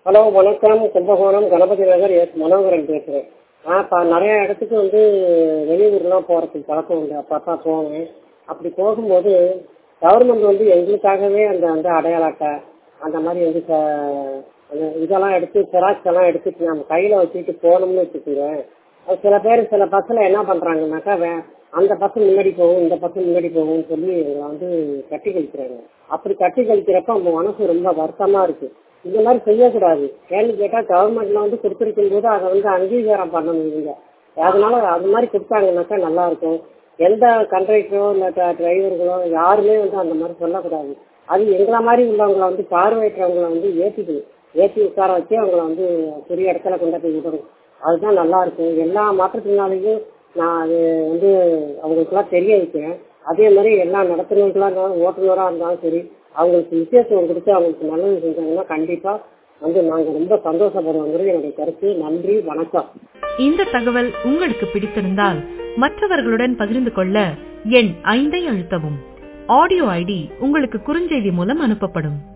hello வணக்கம் Kumbakonam Ganapathi Nagar S Manoharan பேசுகிறேன் நான் இப்போ நிறைய இடத்துக்கு வந்து வெளியூர்லாம் போகிறதுக்கு பழக்கம் உண்டு அப்போ அப்போ போவேன் அப்படி போகும்போது கவர்மெண்ட் வந்து எங்களுக்காகவே அந்த அந்த அடையாள அட்டை அந்த மாதிரி வந்து ச- அந்த இதெல்லாம் எடுத்து ஜெராக்ஸ் எல்லாம் எடுத்துட்டு நம்ம கையில் வச்சுட்டு போனோம்னு வச்சுக்கோங்க அது சில பேர் சில பஸ்ஸில் என்ன பண்ணுறாங்கனாக்கா வே அந்த பஸ் முன்னாடி போகும் இந்த பஸ் முன்னாடி போகும்னு சொல்லி எங்களை வந்து கட்டி கழிக்கிறாங்க அப்படி கட்டி கழிக்கிறப்ப நம்ம மனசு ரொம்ப வருத்தமாக இருக்குது இந்த மாதிரி செய்யக்கூடாது ஏன்னு கேட்டால் கவர்மெண்ட்ல வந்து கொடுத்துருக்கும் போது அதை வந்து அங்கீகாரம் பண்ணணும் இவங்க அதனால அது மாதிரி கொடுத்தாங்கனாக்கா நல்லா இருக்கும் எந்த கண்டக்டரோ இல்லை டிரைவர்களோ யாருமே வந்து அந்த மாதிரி சொல்லக்கூடாது அது எங்களை மாதிரி உள்ளவங்களை வந்து பார்வையற்றவங்களை வந்து ஏற்றிக்கணும் ஏற்றி உட்கார வச்சு அவங்கள வந்து பெரிய இடத்துல கொண்டு போய் விடணும் அதுதான் நல்லா இருக்கும் எல்லா மாற்றுத்திறனாளியும் நான் அது வந்து அவங்களுக்குலாம் தெரிய வைக்கிறேன் அதே மாதிரி எல்லா நடத்துனர்களாக இருந்தாலும் ஓட்டுநராக இருந்தாலும் சரி அவங்களுக்கு விசேஷம் கொடுத்து அவங்களுக்கு நல்லது செஞ்சாங்கன்னா கண்டிப்பாக வந்து நாங்கள் ரொம்ப சந்தோஷப்படுவோங்கிறது என்னுடைய கருத்து நன்றி வணக்கம் இந்த தகவல் உங்களுக்கு பிடித்திருந்தால் மற்றவர்களுடன் பகிர்ந்து கொள்ள எண் ஐந்தை அழுத்தவும் ஆடியோ ஐடி உங்களுக்கு குறுஞ்செய்தி மூலம் அனுப்பப்படும்